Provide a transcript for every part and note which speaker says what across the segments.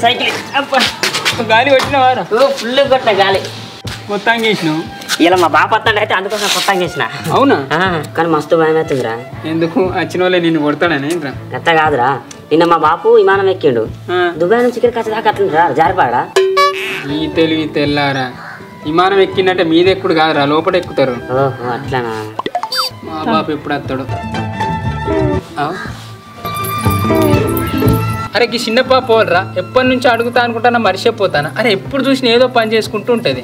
Speaker 1: Cycle అబ్బా
Speaker 2: గాలి కొట్టినవారా
Speaker 1: ఓ full కొట్టిన గాలి
Speaker 2: మొత్తం చేసినావు
Speaker 1: ఇలా మా బాప వస్తాడు అయితే అందుకోసం కొత్త చేసిన
Speaker 2: అవునా
Speaker 1: ఆ, కానీ మస్తు భయం అవుతుందిరా
Speaker 2: ఎందుకు వచ్చిన వాళ్ళే నిన్ను కొడతాడని ఏంట్రా
Speaker 1: గత కాదురా నిన్న మా బాపు విమానం ఎక్కిండు
Speaker 2: ఆ,
Speaker 1: దుబాయ్ నుంచి ఇక్కడికి వచ్చేదాకా అట్లా జారిపాడా
Speaker 2: ఈ తెలివి తెల్లారా విమానం ఎక్కిందంటే మీద ఎక్కుడు కాదురా లోపల ఎక్కుతారు
Speaker 1: ఓహో అట్లానా
Speaker 2: మా బాబు ఎప్పుడు వస్తాడు ఆ? అరే ఈ చిన్న పాప పోలరా ఎప్పటి నుంచి అడుగుతా అనుకుంటానా మర్చిపోతానా అరే ఎప్పుడు చూసినా ఏదో పని చేసుకుంటూ ఉంటుంది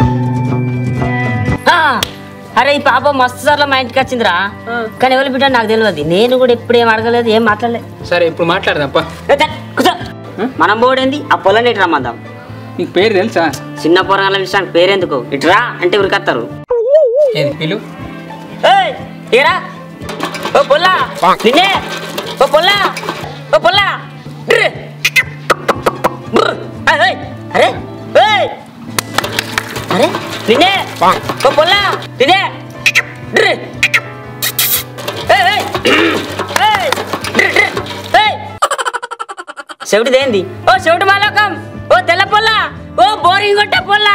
Speaker 1: ఆ, అరే ఈ పాప మస్తు సార్లు మా ఇంటికి వచ్చిందిరా కానీ ఎవరు బిడ్డ నాకు తెలియదు నేను కూడా ఎప్పుడు ఏం అడగలేదు ఏం మాట్లాడలేదు
Speaker 2: సరే ఇప్పుడు మాట్లాడదాంపా
Speaker 1: ఏ, ఛ, కూర్చో. మనం పోడేంది ఆ పొలం ఇటు రమ్మందాం
Speaker 2: నీకు పేరు తెలుసా
Speaker 1: చిన్న పొరగాల విషయానికి పేరెందుకు ఇటురా అంటే ఉరికత్తారు
Speaker 2: ఏది పిలు
Speaker 1: ఏయ్, ఏరా ఓ పొల్లా నిన్నే ఓ పొల్లా ఓ పొల్లా డ్ర్. బ్ర్. ఏయ్, ఏయ్, అరే ఏయ్. అరే నిన్నే ఓ పొల్లా నిన్నే డ్ర్. ఏయ్, ఏయ్. ఏయ్, డ్ర్, డ్ర్. ఏయ్. చెవిటిదేంది ఓ చెవిటి మాలోకం ఓ తెల్ల పొల్ల ఓ బోరింగ్ కొట్టే పొల్ల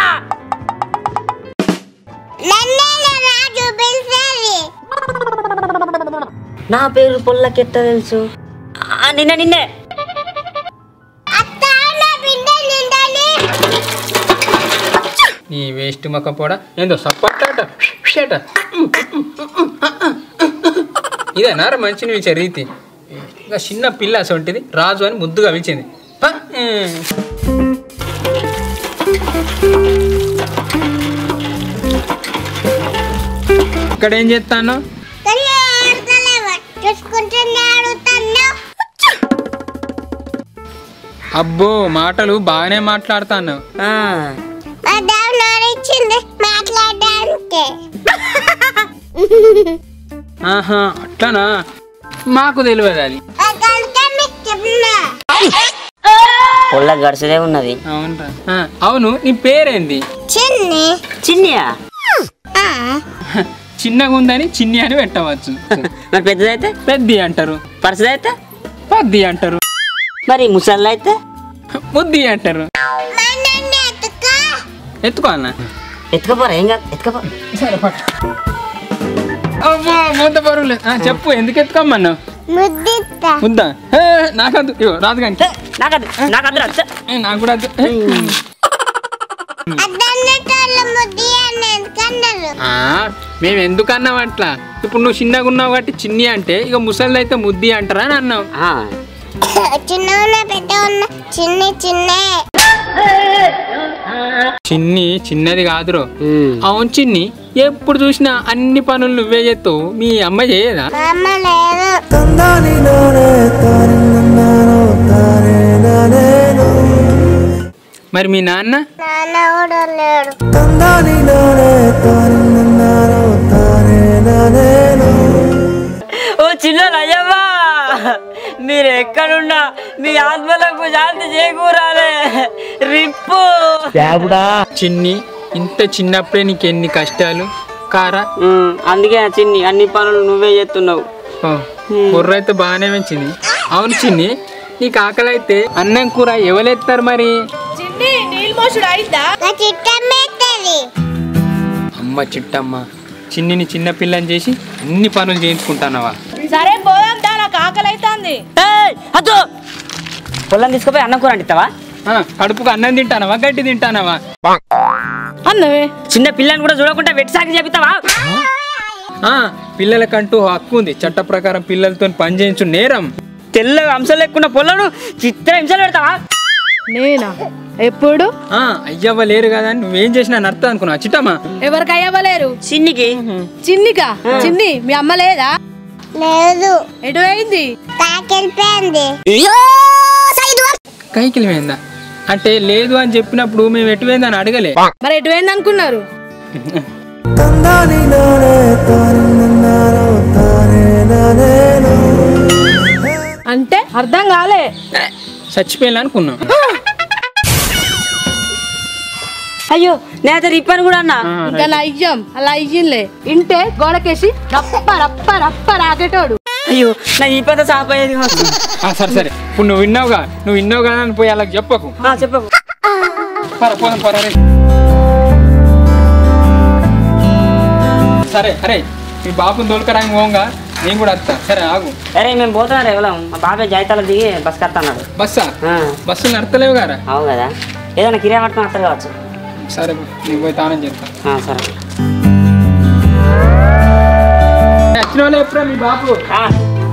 Speaker 3: రాజు పిలిచేది
Speaker 1: నా పేరు పొల్లకెట్ట తెలుసు ఆ, నిన్నే నిన్నే
Speaker 3: అత్త నా బిడ్డ నిండాలి
Speaker 2: నీ వేస్ట్ మొక్క పోడా ఏందో సప్పట్టాట షట ఇదేనారా మంచిని పిలిచే రీతి ఇంకా చిన్న పిల్ల అసొంటిది రాజు అని ముద్దుగా పిలిచింది ప, ఉమ్. ఇక్కడ ఏం చేస్తాను
Speaker 3: కానీ ఆడతలేవా చూసుకుంటూనే ఆడుతున్నా
Speaker 2: అబ్బో మాటలు బాగానే మాట్లాడుతాను
Speaker 1: ఆ,
Speaker 3: మా డావ్ ఇచ్చింది మాట్లాడడానికి
Speaker 2: ఆహా అట్లానా మాకు తెలియదు అది
Speaker 3: అదంతా మీకు చెప్పినా
Speaker 1: పొల్ల గడిసెదే ఉన్నది
Speaker 2: అవునరా ఆ, అవును నీ పేరేంది
Speaker 3: చిన్ని
Speaker 1: చిన్నయా
Speaker 3: ఆ,
Speaker 2: చిన్నగా ఉందని చిన్ని అని పెట్టవచ్చు
Speaker 1: మరి పెద్దదైతే
Speaker 2: పెద్ది అంటారు
Speaker 1: పరసదైతే
Speaker 2: పద్ది అంటారు
Speaker 1: మరి ముసళ్ళు అయితే
Speaker 2: ముద్ది అంటారు
Speaker 3: మా నన్ను ఎత్తుక
Speaker 2: ఎత్తుకో అన్న
Speaker 1: ఎత్తుకపోరా ఏం కాదు ఎత్తుకపో
Speaker 2: సరే పట్టు అమ్మో ముద్ద బరువులే ఆ, చెప్పు ఎందుకు ఎత్తుకోమన్నావు
Speaker 3: ముద్దిస్తా
Speaker 2: ముద్ద ఏ, నాకద్దు ఇగో రాదు కానీ
Speaker 1: నాకద్దు నాకద్దు రా
Speaker 2: నాకు కూడా వద్దు. ఏ.
Speaker 3: అదన్నటోళ్ళ ముద్ది అని ఎందుకన్నారు
Speaker 2: ఆ, మేము ఎందుకు అన్నాం అట్లా ఇప్పుడు నువ్వు చిన్నగా ఉన్నావు కాబట్టి చిన్ని అంటే ఇక ముసలిది అయితే ముద్ది అంటారా అని అన్నావు
Speaker 1: ఆ,
Speaker 3: చిన్న ఉన్న పెద్ద ఉన్న చిన్ని చిన్నే
Speaker 2: చిన్ని చిన్నది కాదురో
Speaker 1: ఉమ్.
Speaker 2: అవును చిన్ని ఎప్పుడు చూసినా అన్ని పనులు నువ్వే చేస్తావు మీ అమ్మ చేయదా
Speaker 3: మా అమ్మ లేదు
Speaker 2: మరి మీ నాన్న
Speaker 3: నాన్న కూడా లేడు
Speaker 1: ఓ చిన్న అయ్యవ్వా మీరు ఎక్కడున్నా మీ ఆత్మలకు శాంతి చేకూరాలే రిప్పు
Speaker 2: చిన్ని ఇంత చిన్నప్పుడే నీకు ఎన్ని కష్టాలు కారా
Speaker 1: ఉమ్, అందుకే ఆ చిన్ని అన్ని పనులు నువ్వే చేస్తున్నావు
Speaker 2: బుర్ర అయితే బాగానే పెంచింది అవును చిన్ని నీకు ఆకలి అయితే అన్నం కూర ఎవరెత్తారు మరి
Speaker 3: నా చిట్టమ్మేస్తుంది
Speaker 2: అమ్మ చిట్టమ్మ చిన్నిని చిన్న పిల్లని చేసి అన్ని పనులు చేయించుకుంటానవా
Speaker 4: సరే పోదాం దా నాకు ఆకలి అవుతుంది
Speaker 1: ఏయ్, అద్దు పొలం తీసుకుపోయి అన్నం కూర అంటిస్తావా
Speaker 2: ఆ, కడుపుకు అన్నం తింటానవా గడ్డి తింటానవా
Speaker 4: అన్నవే
Speaker 1: చిన్న పిల్లని కూడా చూడకుండా వెట్టి సాగి చెబుతావా
Speaker 2: ఆ, పిల్లలకంటూ హక్కు ఉంది చట్ట ప్రకారం పిల్లలతో పని చేయించు నేరం
Speaker 1: తెల్లగా అంశాలు ఎక్కున్న పొలను చిత్ర హింసలు పెడతావా
Speaker 4: నేనా ఎప్పుడు
Speaker 2: ఆ, అయ్యవ్వ లేరు కదా అని నువ్వేం చేసినా అని అర్థం అనుకున్నావు చిట్టమ్మా
Speaker 4: ఎవరికి అయ్యవ్వలేరు
Speaker 1: చిన్నికి
Speaker 4: చిన్నికా చిన్ని మీ అమ్మ లేదా
Speaker 3: లేదు
Speaker 4: ఎటు అయింది
Speaker 3: తాకెళ్ళిపోయింది
Speaker 2: కైకిలి పోయిందా అంటే లేదు అని చెప్పినప్పుడు మేము ఎటు పోయిందని అడగలే
Speaker 4: మరి ఎటు అయింది అనుకున్నారు అంటే అర్థం కాలే
Speaker 2: చచ్చిపోయింది అనుకున్నాం
Speaker 1: అయ్యో నేత రిప్పని కూడా అన్నా
Speaker 4: ఇంకా నయ్యం అలా అయ్యింలే ఇంటే గోడకేసి రప్ప రప్ప రప్ప రాకేటోడు
Speaker 1: అయ్యో నా ఈ పెద్ద సాపోయేది కావచ్చు
Speaker 2: ఆ, సరే సరే ఇప్పుడు నువ్వు విన్నావుగా నువ్వు విన్నావు కదా అని పోయి వాళ్ళకి చెప్పకు
Speaker 1: ఆ, చెప్పు
Speaker 2: పర పోదాం పర రే. సరే అరే మీ బాపుని తోలుకరాంగి పోంగా నేను కూడా వస్తా సరే ఆగు
Speaker 1: అరే మేము పోతున్నా రేవలం మా బాబాయ్ జాయితాలో దిగి బస్ కడతాడు
Speaker 2: బస్సా బస్సులు నడతలేవు గారా
Speaker 1: అవు కదా ఏదైనా కిరాయి పట్టుకుని వస్తారు కావచ్చు
Speaker 2: సరే నీకు పోయి తానం చేస్తా
Speaker 1: ఆ, సరే
Speaker 2: వచ్చిన వాళ్ళు ఎప్పుడా మీ బాపు
Speaker 1: ఆ.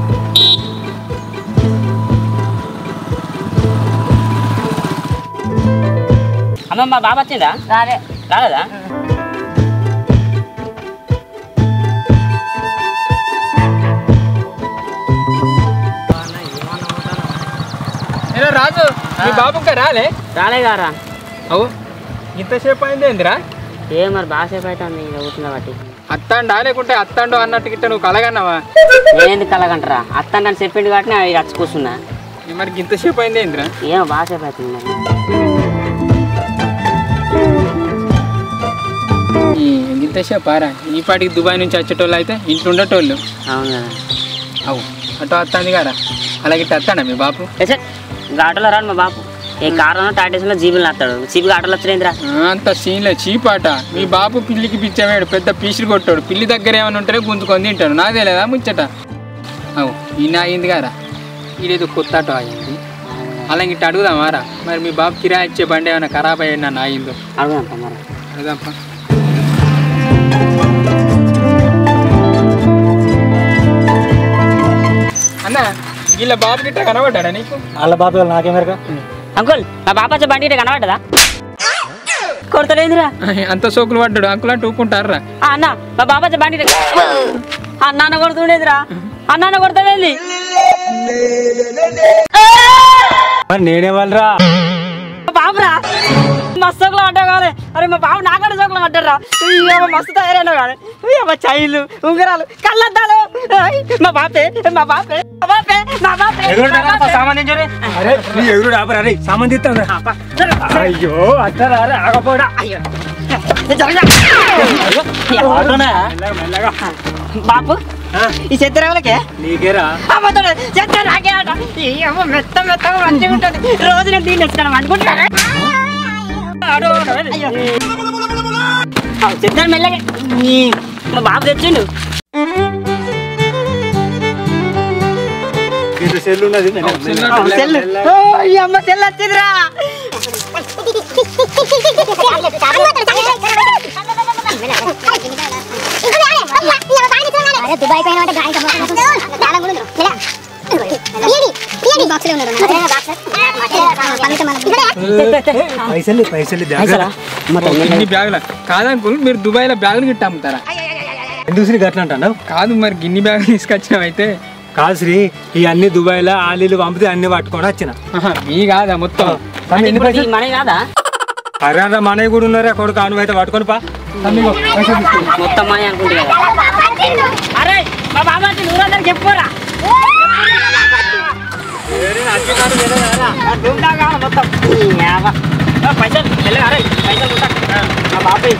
Speaker 1: అమ్మ మా బాబా వచ్చిందా రాలే రాలేదా
Speaker 2: ఏరా రాజు మీ బాబు ఇంకా రాలే
Speaker 1: రాలే గారా
Speaker 2: అవు ఇంతసేపు అయింది ఏందిరా
Speaker 1: ఏ మరి బాసేపు అవుతుంది ఇలా కూర్చున్న బట్టి
Speaker 2: అత్తాండా లేకుంటే అత్తాండు అన్నట్టు గిట్ట నువ్వు కలగన్నావా
Speaker 1: ఏంది కలగంటారా అత్త అని చెప్పిండు కాబట్టి నేను వచ్చి కూర్చున్నా
Speaker 2: మరి ఇంతసేపు అయింది ఏందిరా
Speaker 1: ఏమో బాసేపు అవుతుంది మరి
Speaker 2: ఈ ఇంతసేపు ఆరా ఈ పాటికి దుబాయ్ నుంచి వచ్చేటోళ్ళు అయితే ఇంట్లో ఉండేటోళ్ళు
Speaker 1: అవును కదా
Speaker 2: అవు అటు వస్తాంది గారా అలాగే ఇట్ట వస్తాడా మీ బాపు
Speaker 1: ఏ సార్ ఇంకా ఆటోలో రాడు మా బాపు ఏ కారులో టాటేస్లో జీబులు వస్తాడు జీబులు ఆటోలో వచ్చిందిరా
Speaker 2: ఆ, అంత సీన్లే చీపాట మీ బాపు పిల్లికి పిచ్చేవాడు పెద్ద పీసులు కొట్టాడు పిల్లి దగ్గర ఏమైనా ఉంటేనే గుంజుకొని తింటాడు నాకు తెలియదా ముచ్చట అవు ఈయన అయింది గారా ఈడేదో కొత్త ఆటో అయింది అలా ఇట్ట అడుగుదామారా మరి మీ బాబు కిరాయి ఇచ్చే బండి ఏమైనా ఖరాబ్ అయ్యింది నన్ను ఆగిందో
Speaker 1: అడుగుదాం మరి
Speaker 2: అడుగుదాంపా అన్న వీళ్ళ బాబు గిట్ట కనబడ్డాడా నీకు
Speaker 5: వాళ్ళ బాబు నాకేమరగా
Speaker 1: అంకుల్ మా బాప వచ్చే బండి ఇటు కనబడ్డదా కొడతలేదురా
Speaker 2: అంత సోకులు పడ్డాడు అంకులా టూకుంటారా
Speaker 1: ఆ అన్న మా బాప వచ్చే బండి ఇటు- అన్నాన్న కొడుతుండేదిరా అన్నాన్న కొడతావేంది
Speaker 5: మరి నేనే వాళ్ళరా
Speaker 1: మా బాబురా మస్తు సోకులు పడ్డావు కాదు అరే మా బాబు నాకడ సోకులు పడ్డారా మస్తు తయారైనా కాదు మా చైలు ఉంగరాలు కళ్ళద్దాలు ఏయ్, మా బాపే మా బాపే మా బాపే మా బాపే మా బాపే.
Speaker 5: సామాన్ అరే నీ ఎగురు రాబరా రే సామాన్ తీస్తాను
Speaker 1: అబ్బా, జర,
Speaker 5: అయ్యో అట్లా రారే ఆగపోడా
Speaker 1: అయ్యో. జరగ. మెల్లగా. బాపు ఈ చెత్తరవలకే
Speaker 5: నీకేరా
Speaker 1: అమ్మతోడు చెత్త నాకే ఆట ఈ అమ్మ మెత్త మెత్తగా మంచిగా ఉంటుంది రోజు నేను దీన్ని ఇస్తాను అనుకుంటున్నారా చెప్తాను మెల్లగా ఈ, మా బాబు తెచ్చిండు
Speaker 5: ఇది సెల్ ఉన్నది
Speaker 1: సెల్ ఓ, ఈ అమ్మ సెల్ వచ్చిందిరా
Speaker 3: దుబాయ్ పైన అంటే గాయం చాలా కూడా బాక్స్ ఉన్నారు
Speaker 5: పైసలు పైసలు
Speaker 1: పైసలా? అమ్మ తల్లి.
Speaker 2: ఇన్ని బ్యాగుల కాదంకుల్ మీరు దుబాయ్లో బ్యాగులు గిట్ట అమ్ముతారా
Speaker 5: ఎందుకు శ్రీ గట్ల అంటున్నావు
Speaker 2: కాదు మరి గిన్ని బ్యాగులు తీసుకొచ్చినావైతే
Speaker 5: కాదు శ్రీ ఈ అన్ని దుబాయ్లో ఆలీలు పంపితే అన్ని పట్టుకొని వచ్చిన
Speaker 2: ఆహా, మీ కాదా మొత్తం
Speaker 5: తమ్మి, ఎన్ని
Speaker 1: ఇప్పుడు
Speaker 5: పైసలు
Speaker 1: ఈ మనీ కాదా
Speaker 5: అరే అంత మనయ్య కూడా ఉన్నారా కొడుకు అను అయితే పట్టుకొని పా తమ్మిగో, పైసలు తీసుకో.
Speaker 1: మొత్తం మనీ అనుకుంటున్నా అరే మా బాబా వచ్చి ఊరందరికి చెప్పుకోరా మొత్తం ఈ యావ. ఆ, పైసలు వెళ్ళగా అరే పైసలు ఉంటా మా బాబాయ్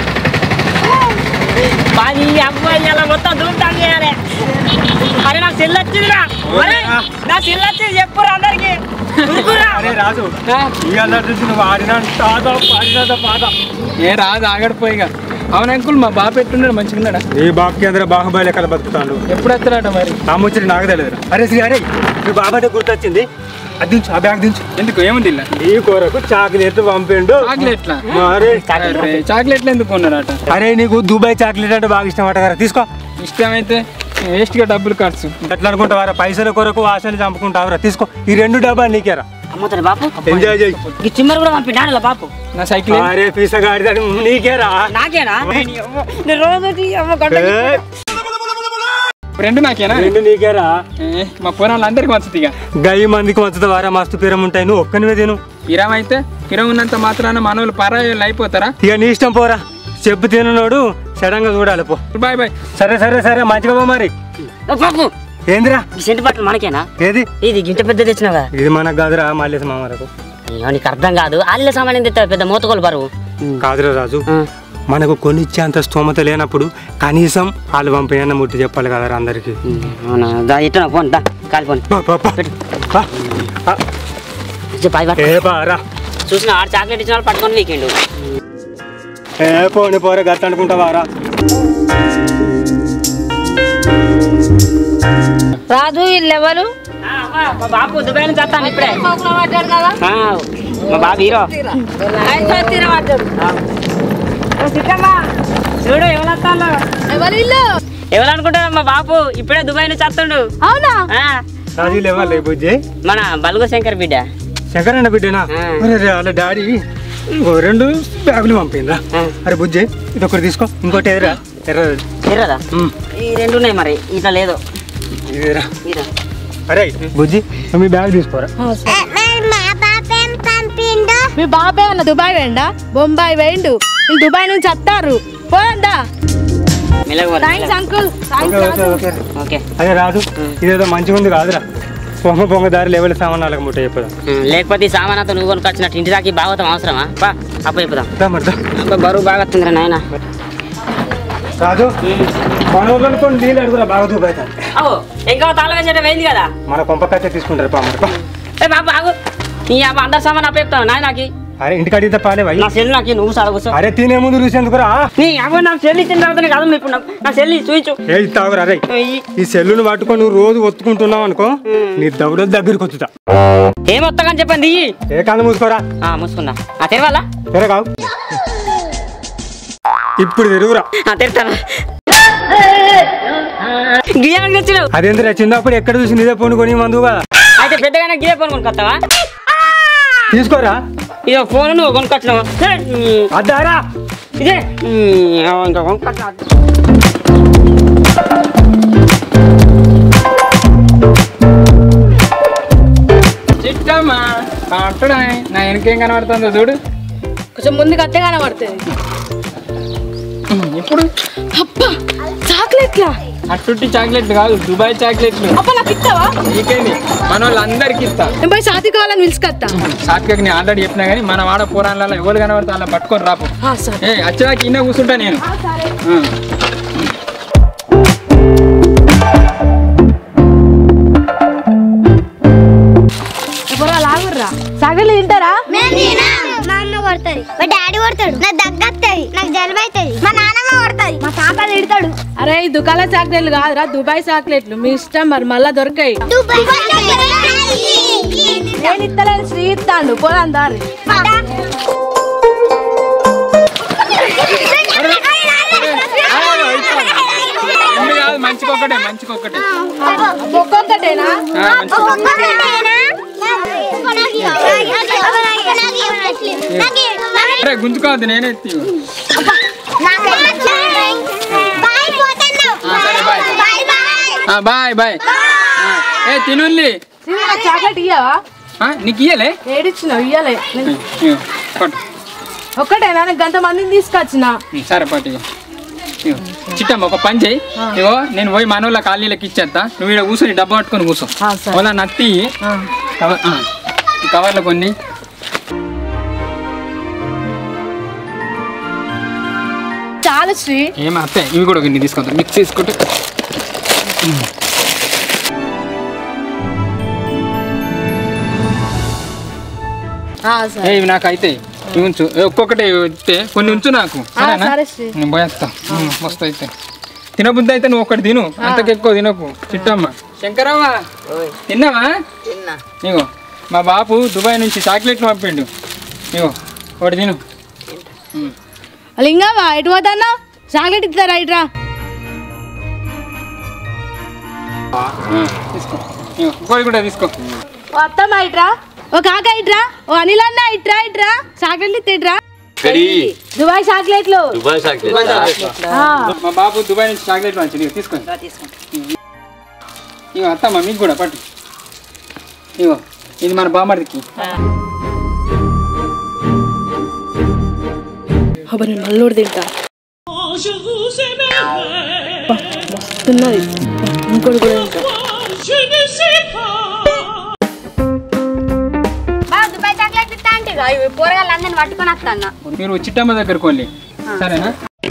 Speaker 1: మాది ఈ అమ్మాయి అలా మొత్తం దూంటాం చేయాలి అరే నాకు సెల్ వచ్చిందిరా అరే నా సెల్ వచ్చింది చెప్పురా అందరికి ఊరుకురా.
Speaker 5: అరే రాజు ఈ అల్లరి చూసి నువ్వు ఆడినా తాత పాడినంత పాత
Speaker 2: ఏ రాదు ఆగడిపోయిగా అవును అంకుల్ మా బాబు ఎట్టున్నాడు మంచిగా ఉన్నాడా
Speaker 5: నీ బాబు కేంద్ర బాహుబలి ఎక్కడ బతుకుతాడు
Speaker 2: ఎప్పుడు వస్తాడట మరి
Speaker 5: ఆ ముచ్చటి నాకు తెలియదు అరే శ్రీ అరే మీ బాబు అంటే గుర్తొచ్చింది అది దించు ఆ బ్యాగ్ దించు
Speaker 2: ఎందుకు ఏముంది ఇలా
Speaker 5: నీ కొరకు చాక్లెట్ పంపిండు
Speaker 2: చాక్లెట్లా
Speaker 5: అరే
Speaker 2: అరే, చాక్లెట్లు ఎందుకు కొన్నారట
Speaker 5: అరే నీకు దుబాయ్ చాక్లెట్ అంటే బాగా ఇష్టం అట కదా తీసుకో
Speaker 2: ఇష్టమైతే వేస్ట్గా డబ్బులు ఖర్చు
Speaker 5: ఎట్లా అనుకుంటావారా పైసల కొరకు ఆశలు చంపుకుంటావురా తీసుకో ఈ రెండు డబ్బాలు నీకేరా
Speaker 1: అమ్ముతాడు బాపు
Speaker 5: ఎంజాయ్ చేయి
Speaker 1: ఈ చిమ్మరు కూడా పంపిణాడు బాపు
Speaker 2: నా సైకిల్ ఏది?
Speaker 5: అరే పీసగాడి నీకేరా
Speaker 1: నాకేనా నేను రోజు వచ్చి అమ్మ గంట
Speaker 5: ఏ,
Speaker 2: రెండు నాకేనా
Speaker 5: రెండు నీకేరా
Speaker 2: ఏ, మా పురాణాలు అందరికి వచ్చుతుంది ఇక
Speaker 5: గయ్యి మందికి వంచుతా వారా మస్తు పీరం ఉంటాయి నువ్వు ఒక్కనివే తిను
Speaker 2: ఇరం అయితే ఇరం ఉన్నంత మాత్రాన మనోళ్ళు పరాయోళ్ళు అయిపోతారా
Speaker 5: ఇక నీ ఇష్టం పోరా చెప్పు తిననోడు సడన్గా చూడాలి పో
Speaker 2: బాయ్ బాయ్
Speaker 5: సరే సరే సరే మంచిగా పో మరి
Speaker 1: బాపు
Speaker 5: ఏందిరా
Speaker 1: ఈ సెంటు బట్టలు మనకేనా
Speaker 5: ఏది
Speaker 1: ఇది గింట పెద్ద తెచ్చినావా
Speaker 5: ఇది మనకు కాదురా మల్లేసి మామలకు
Speaker 1: అయ్యో నీకు అర్థం కాదు ఆళ్ళ సామాన్ తెస్తావు పెద్ద మూతకోలు బరువు
Speaker 5: కాదురా రాజు
Speaker 1: ఆ,
Speaker 5: మనకు కొనిచ్చే అంత స్తోమత లేనప్పుడు కనీసం వాళ్ళు పంపిన ముట్టి చెప్పాలి కదా అందరికి
Speaker 1: అవునా దా ఇట్లా పోను దా కాలిపోను చెప్పు అది పట్టు.
Speaker 5: ఏ బారా
Speaker 1: చూసిన ఆడు చాక్లెట్ ఇచ్చిన వాళ్ళు పట్టుకొని వీకెండ్
Speaker 5: ఏ పోని పోరే గట్ట అనుకుంటావారా
Speaker 4: రాజు వీళ్ళు ఎవరు
Speaker 1: మా బాబు దుబాయ్ నుంచి వస్తాను ఇప్పుడే
Speaker 4: పడ్డాడు కదా
Speaker 1: ఆ, మా బాబు హీరో
Speaker 4: తినబడ్డాడు
Speaker 1: చిక్కమ్మ చూడు ఎవరు వస్తాను
Speaker 4: ఎవరు ఇల్లు
Speaker 1: ఎవరు అనుకుంటారు మా బాబు ఇప్పుడే దుబాయ్ నుంచి వస్తుండు
Speaker 4: అవునా
Speaker 1: ఆ,
Speaker 5: రాజీలు ఇవ్వాలి బుజ్జి
Speaker 1: మన బలుగు శంకర్ బిడ్డ
Speaker 5: శంకరన్న బిడ్డనా
Speaker 1: ఆ.
Speaker 5: అరే రే, వాళ్ళ డాడీ ఇంకో రెండు బ్యాగులు పంపిండ్రా
Speaker 1: ఆ.
Speaker 5: అరే బుజ్జి ఇది ఒకటి తీసుకో ఇంకోటి ఎదురా ఎర్రది
Speaker 1: ఎర్రదా
Speaker 5: ఉమ్,
Speaker 1: ఈ రెండు ఉన్నాయి మరి ఇట్లా లేదు
Speaker 5: ఇదేరా
Speaker 1: ఇదా
Speaker 5: అరే బుజ్జి మీ బ్యాగ్ తీసుకోరా
Speaker 3: మరి మా పాప ఏం పంపిండు
Speaker 4: మీ బాబాయ్ అన్న దుబాయ్ వేయండా బొంబాయి వేయండు వీళ్ళు దుబాయ్ నుంచి వస్తారు పోయండా
Speaker 1: మెల్లగా
Speaker 4: thanks uncle
Speaker 5: okay okay okay
Speaker 1: okay
Speaker 5: అదే రాదు ఇదేదో మంచిగా ఉంది కాదురా పొంగ పొంగ దారి లెవెల్ సామాన్ వాళ్ళకి ముట్ట చెప్పదా
Speaker 1: ఉం, లేకపోతే ఈ సామానంతా నువ్వు కొనుకొచ్చినట్టు ఇంటి దాకా ఈ భాగవతం అవసరమా పా అప్పు చెప్పుదాం
Speaker 5: దా మరి దా.
Speaker 1: అబ్బా, బరువు బాగా వస్తుందిరా నాయన
Speaker 5: రాజు మన ఊళ్ళో కొన్ని నీళ్ళు అడుగురా బాగా దూపైతే
Speaker 1: అవు ఇంకా తాళం వేసేట పోయింది కదా
Speaker 5: మన కొంపకైతే తీసుకుంటారు పా మరి పా.
Speaker 1: ఏ బాబు ఆగు నీ అబ్బా అందరు సామాన్ అప్పచెప్తాను నాయన నాకు
Speaker 5: అరే ఇంటికి అడిగితే పాలే వై
Speaker 1: నా సెల్ నాకు నువ్వు సాగు కూర్చో
Speaker 5: అరే తినే ముందు రుచి ఎందుకురా
Speaker 1: నీ అవ్వ నాకు సెల్ ఇచ్చిన తర్వాత నీకు అదం ఇప్పుడు నాకు నా సెల్ చూయించు
Speaker 5: ఏ తాగురా రే
Speaker 1: ఈ-
Speaker 5: ఈ సెల్లును పట్టుకొని నువ్వు రోజు ఒత్తుకుంటున్నావు అనుకో నీ దౌడ దగ్గరికి వచ్చుతా
Speaker 1: ఏం వస్తాకని చెప్పండి ఇయ్యి.
Speaker 5: ఏ కాదు మూసుకోరా
Speaker 1: ఆ మూసుకుందా ఆ తెరవాలా
Speaker 5: సరే కావు ఇప్పుడు తిరుగురా
Speaker 1: ఆ తెరుతారా గియానికి తెచ్చినావు
Speaker 5: అదేంద్ర చిన్నప్పుడు ఎక్కడ చూసి నీదే ఫోన్ కొని మందు కదా
Speaker 1: అయితే పెద్దగానే గియే ఫోన్ కొనుక్కొస్తావా
Speaker 5: తీసుకోరా
Speaker 1: ఇదో ఫోన్ నువ్వు కొనుక్కొచ్చినావు హే, ఉమ్,
Speaker 5: అద్దారా
Speaker 1: ఇదే ఉమ్, ఇంకా కొనుక్కొచ్చినా
Speaker 2: చిట్టమ్మా అంటున్నా నా వెనకేం కనబడుతుందో చూడు
Speaker 4: కొంచెం ముందుకు అత్తే కనబడుతుంది
Speaker 2: ఇప్పుడు
Speaker 4: అబ్బా చాక్లెట్లా
Speaker 2: అట్టుట్టి చాక్లెట్లు కాదు దుబాయ్ చాక్లెట్లు
Speaker 4: అబ్బా నాకు ఇస్తావా
Speaker 2: నీకేంది మన వాళ్ళందరికి ఇస్తా
Speaker 4: నేను పోయి సాతి కావాలని పిలుచుకొస్తా
Speaker 2: సాత్విక్ నేను ఆల్రెడీ చెప్పినా కానీ మన వాడ పోరాళ్ళలో ఎవరు కనబడితే అలా పట్టుకొని రాపు
Speaker 4: ఆ, సరే
Speaker 2: ఏ వచ్చేదాకా ఇన్న కూర్చుంటా నేను ఆ.
Speaker 4: ఎవరు లాగుర్రా చాక్లెట్లు తింటారా
Speaker 3: మేము తినాము. మా అమ్మ కొడుతుంది మా డాడీ కొడతాడు నా దగ్గత్తది నాకు జలుబు అవుతుంది మా నాన్నమ్మ కొడుతుంది మా తాత తిడతాడు
Speaker 4: అరే ఈ దుకాణ చాక్లెట్లు కాదురా దుబాయ్ చాక్లెట్లు మీ ఇష్టం మరి మళ్ళా దొరకాయి నేను ఇస్తలేను శ్రీ ఇస్తాను పోదాం దారి
Speaker 2: ఇన్ని కాదు మంచికి ఒకటే మంచికి ఒకటే
Speaker 4: ఒక్కొక్కటేనా
Speaker 2: ఆ, మంచికి. అరే గుంజుకోవద్దు నేనే ఎత్తి ఆ, బాయ్ బాయ్ ఆ, ఏ తినుల్లి
Speaker 4: శ్రీ నాకు చాక్లెట్ ఇయ్యవా
Speaker 2: ఆ, నీకు ఇయ్యలే
Speaker 4: ఏడిచ్చినావు ఇయ్యలే నేను-
Speaker 2: ఇగో, పట్టు
Speaker 4: ఒక్కటేనా నేను గంట మందిని తీసుకొచ్చిన
Speaker 2: సరే పట్టు ఇగో. ఇగో, చిట్టమ్మ ఒక పని చేయి ఇగో నేను పోయి మనోళ్ళ ఖాళీలకు ఇచ్చేస్తా నువ్వు ఇక్కడ కూర్చొని డబ్బా పట్టుకొని కూర్చో
Speaker 4: ఆ, సరే.
Speaker 2: వాళ్ళ నత్తి
Speaker 4: ఆ.
Speaker 2: కవర్ ఆ, ఈ కవర్లో కొన్ని
Speaker 4: చాలు శ్రీ
Speaker 2: ఏం అత్తే ఇవి కూడా కొన్ని తీసుకుంటా మిక్స్ చేసుకుంటే
Speaker 4: ఆ,
Speaker 2: ఏ
Speaker 4: సరే
Speaker 2: ఇవి నాకు అయితే ఇవి ఉంచు ఏ, ఒక్కొక్కటి ఇస్తే కొన్ని ఉంచు నాకు
Speaker 4: ఆ,
Speaker 2: సరేనా
Speaker 4: సరే శ్రీ
Speaker 2: నేను పోయేస్తా ఉమ్, మస్తు అయితే తినబుద్ధి అయితే నువ్వు ఒకటి తిను అంతకు ఎక్కువ తినకు చిట్టమ్మ శంకరవ్వ తిన్నావా ఇగో మా బాపు దుబాయ్ నుంచి చాక్లెట్లు పంపిండు ఇగో ఒకటి తిను ఉమ్.
Speaker 4: లింగవా ఎటు పోతాన్నా చాక్లెట్ ఇస్తారా ఇట్రా
Speaker 2: ఆ, తీసుకో ఇగో ఇంకోటి కూడా తీసుకో
Speaker 4: ఓ అత్తమ్మ ఇట్రా ఓ కాక ఇట్రా ఓ అనిల్ అన్న ఇట్రా ఇట్రా చాక్లెట్లు ఇస్తే ఇట్రా దుబాయ్ చాక్లెట్లు ఆ,
Speaker 2: మా బాబు దుబాయ్ నుంచి చాక్లెట్ మంచి ఇగో తీసుకోండి ఇగో అత్తమ్మ మీకు కూడా పట్టు ఇగో ఇది మన బామ్మడికి
Speaker 4: అబ్బా నేను మల్లోడు తింటా అబ్బా, మస్తున్నది ఇంకోటి కూడా తింటా
Speaker 3: దుబాయ్ చాక్లెట్ ఇస్తా అంటే పోరగాళ్ళు అందరిని పట్టుకొని వస్తాను
Speaker 2: మీరు చిట్టమ్మ దగ్గరకు వెళ్ళి సరేనా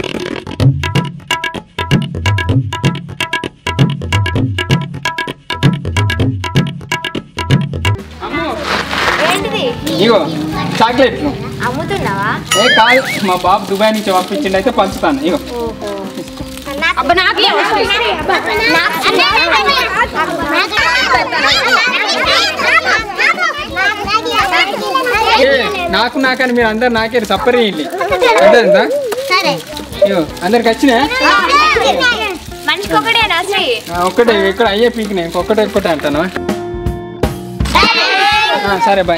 Speaker 2: అమ్మో
Speaker 3: ఏంటిది
Speaker 2: ఇగో చాక్లెట్లు
Speaker 3: అమ్ముతున్నావా
Speaker 2: ఏ కాదు మా బాబు దుబాయ్ నుంచి పంపించిండు అయితే పంచుతాను ఇగో
Speaker 4: అబ్బా నాకు
Speaker 2: ఏ నాకు నాకని మీరు అందరు నాకే సప్పర్ చేయండి అర్థమైందా
Speaker 3: సరే
Speaker 2: ఇగో అందరికి వచ్చినా
Speaker 3: మనిషికి ఒకటేనా శ్రీ
Speaker 2: ఒక్కటే ఇక్కడ అయ్యే పీకినా ఇంకొకటే ఒక్కటే అంటాను సరే బాయ్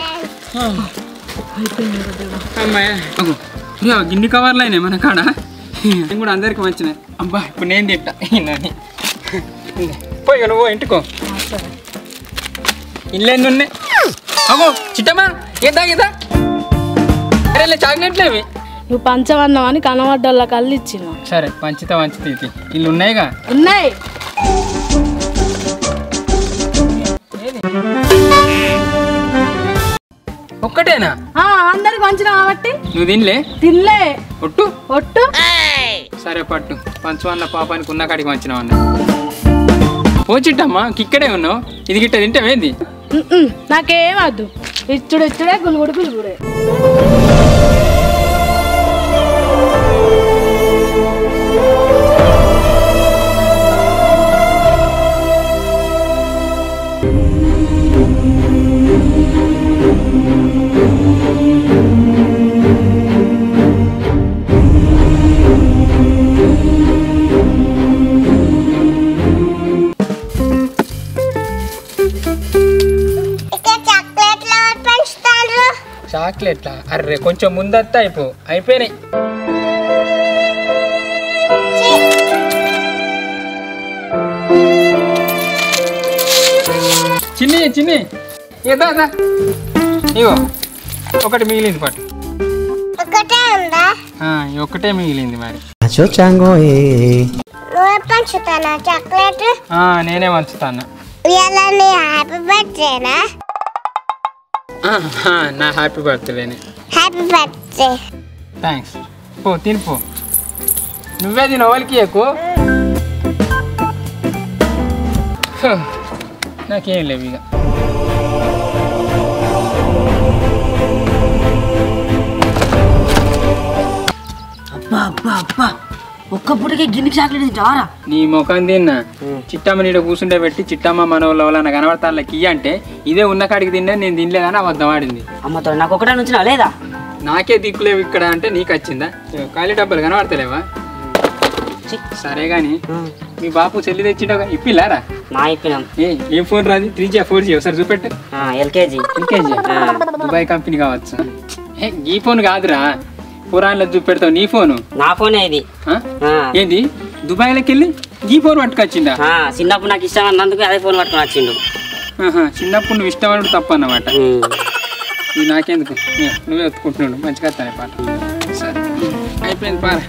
Speaker 2: అమ్మాయి అగో, ఇగో గిన్ని కవర్లు అయినాయి మన కాడ నేను కూడా అందరికి మంచినాయి అబ్బా ఇప్పుడు నేను తింటా ఈయనని. పోయి ఇక నువ్వు ఇంటికో ఇల్లు ఎన్ని ఉన్నాయి అగో చిట్టమ్మా ఏదా ఏదా అరే చాక్లెట్లు అవి
Speaker 4: నువ్వు పంచవన్నావని కనబడ్డోళ్ళ కళ్ళు ఇచ్చిన
Speaker 2: సరే పంచితే పంచితే ఇది ఇల్లు ఉన్నాయిగా
Speaker 4: ఉన్నాయి
Speaker 2: ఒక్కటేనా
Speaker 4: ఆ, అందరికి పంచిన కాబట్టి
Speaker 2: నువ్వు తినలే
Speaker 4: తినలే
Speaker 2: ఒట్టు
Speaker 4: ఒట్టు
Speaker 2: సరే పట్టు పంచవన్న పాపానికి ఉన్న కాడికి వంచినావు అన్న పోచిట్టమ్మా ఇక్కడే ఉన్నావు ఇది గిట్ట తింటావేంది
Speaker 4: ఉమ్మ్, నాకేం వద్దు ఇచ్చుడు ఇచ్చుడే గులుగుడు గులుగుడే
Speaker 3: ఇక చాక్లెట్లు ఎవరు పెంచుతారు
Speaker 2: చాక్లెట్లా అర్రే కొంచెం ముందత్తా అయిపో అయిపోయినాయి చిన్ని చిన్ని ఏదా దా ఇగో ఒకటి మిగిలింది పట్టు
Speaker 3: ఒకటే ఉందా
Speaker 2: ఆ, ఈ ఒక్కటే మిగిలింది మరి
Speaker 6: Acho chango eh.
Speaker 3: నువ్వే పంచుతానా చాక్లెట్
Speaker 2: ఆ, నేనే వంచుతాను
Speaker 3: ఇవాళ నీ హ్యాపీ బర్త్డేనా
Speaker 2: ఆ, ఆ, నా హ్యాపీ బర్త్డేనే
Speaker 3: హ్యాపీ బర్త్డే
Speaker 2: థ్యాంక్స్ పో తిని పో నువ్వే తిన వాళ్ళకి ఎక్కువ నాకేం లేవు ఇక
Speaker 1: అబ్బా అబ్బా అబ్బా ఒక్క పూటకి గిన్నెకి చాక్లెట్ తింటావారా
Speaker 2: నీ ముఖం తిన్నా చిట్టమ్మ నీడ కూర్చుంటే పెట్టి చిట్టమ్మ మన వాళ్ళ వాళ్ళ కనబడతాళ్ళకి ఇయ్య అంటే ఇదే ఉన్న కాడికి తిన్నా నేను తినలేదని అబద్ధం ఆడింది
Speaker 1: అమ్మతో నాకు ఒకటే నుంచి లేదా
Speaker 2: నాకే దిక్కులేవు ఇక్కడ అంటే నీకు వచ్చిందా ఇగో ఖాళీ డబ్బులు కనబడతలేవా
Speaker 1: ఛీ.
Speaker 2: సరే కానీ మీ బాపు చెల్లి తెచ్చిండగా ఇప్పిల్లారా
Speaker 1: మా ఇప్పినాం
Speaker 2: ఏ ఏం ఫోన్ రాది త్రీ జీ ఫోర్ జీ ఒకసారి చూపెట్టు
Speaker 1: ఎల్కేజీ
Speaker 2: ఎల్కేజీ దుబాయ్ కంపెనీ కావచ్చు ఏ ఈ ఫోన్ కాదురా పురాణంలో చూపెడతావు నీ ఫోను
Speaker 1: నా ఫోనే ఇది
Speaker 2: ఆ?
Speaker 1: ఆ.
Speaker 2: ఏంది దుబాయ్లోకి వెళ్ళి ఈ ఫోన్ పట్టుకొచ్చిందా
Speaker 1: ఆ, చిన్నప్పుడు నాకు ఇష్టం అన్నందుకు అదే ఫోన్ పట్టుకొని వచ్చిండు
Speaker 2: ఆహా, చిన్నప్పుడు నువ్వు ఇష్టపడు తప్పు అన్నమాట
Speaker 1: ఉమ్.
Speaker 2: ఇది నాకెందుకు ఇగో, నువ్వే ఒత్తుకుంటున్నాడు మంచిగా వస్తాయి పాట సరే అయిపోయింది పార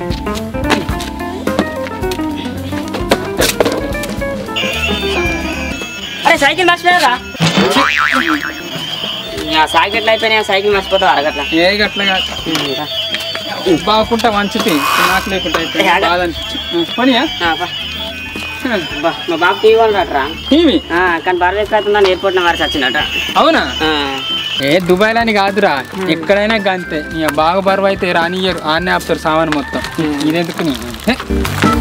Speaker 1: అరే సైకిల్ మర్చిపోయారా ఆ సైకిల్ అయిపోయినాయి సైకిల్ మర్చిపోతావు అరగట్ల
Speaker 2: ఏ గట్ల కాదు బాగుంటా మంచిది నాకు లేకుండా అయిపోయింది
Speaker 1: ఏ,
Speaker 2: బాధ అనిపించింది పోనీయా
Speaker 1: మా బాబు టీవీ వాళ్ళు రాట్రా
Speaker 2: టీవీ
Speaker 1: ఆ, కానీ బరువు ఎక్కువ అవుతుందని ఎయిర్పోర్ట్ మరి వచ్చిందట
Speaker 2: అవునా
Speaker 1: ఆ,
Speaker 2: ఏ దుబాయ్లో అని కాదురా ఎక్కడైనా గంతే ఇక బాగా బరువు అయితే రానియ్యరు ఆన్నే ఆపుతారు సామాన్ మొత్తం ఇదెందుకు నీ? ఏ,